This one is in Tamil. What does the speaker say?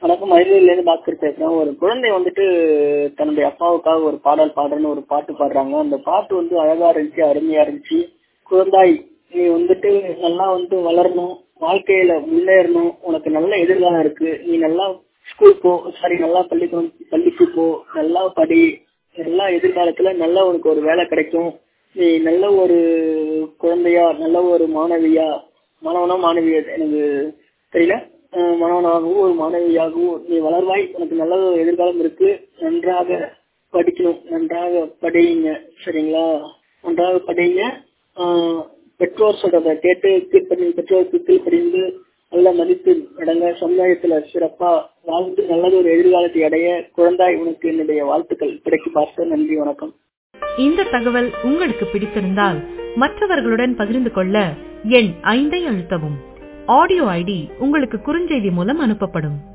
வணக்கம் மதுரையிலேருந்து பாஸ்கர் பேசுறேன் ஒரு குழந்தை வந்துட்டு தன்னுடைய அப்பாவுக்காக ஒரு பாடல் பாடுறேன்னு ஒரு பாட்டு பாடுறாங்க அந்த பாட்டு வந்து அழகா இருந்துச்சு அருமையா இருந்துச்சு குழந்தாய் நீ வந்துட்டு நல்லா வந்து வளரணும் வாழ்க்கையில முன்னேறணும் உனக்கு நல்ல எதிர்காலம் இருக்கு நீ நல்லா ஸ்கூல் போ சாரி நல்லா பள்ளிக்கூடம் பள்ளிக்கு போ நல்லா படி நல்லா எதிர்காலத்துல நல்ல உனக்கு ஒரு வேலை கிடைக்கும் நீ நல்ல ஒரு குழந்தையா நல்ல ஒரு மாணவியா மாணவனா மாணவியா எனக்கு தெரியல அஹ் மாணவனாகவும் ஒரு மாணவியாகவும் நீ வளர்வாய் உனக்கு நல்ல ஒரு எதிர்காலம் இருக்கு நன்றாக படிக்கணும் நன்றாக படியுங்க சரிங்களா நன்றாக படிங்க ஆஹ் பெற்றோர் சொல்றத கேட்டு கீழ்ப்படி பெற்றோருக்கு கீழ்ப்படிந்து நல்ல மதிப்பு அடங்க சமுதாயத்துல சிறப்பா வாழ்ந்து நல்லது ஒரு எதிர்காலத்தை அடைய குழந்தாய் உனக்கு என்னுடைய வாழ்த்துக்கள் கிடைக்கு பார்த்து நன்றி வணக்கம் இந்த தகவல் உங்களுக்கு பிடித்திருந்தால் மற்றவர்களுடன் பகிர்ந்து கொள்ள எண் ஐந்தை அழுத்தவும் ஆடியோ ஐடி உங்களுக்கு குறுஞ்செய்தி மூலம் அனுப்பப்படும்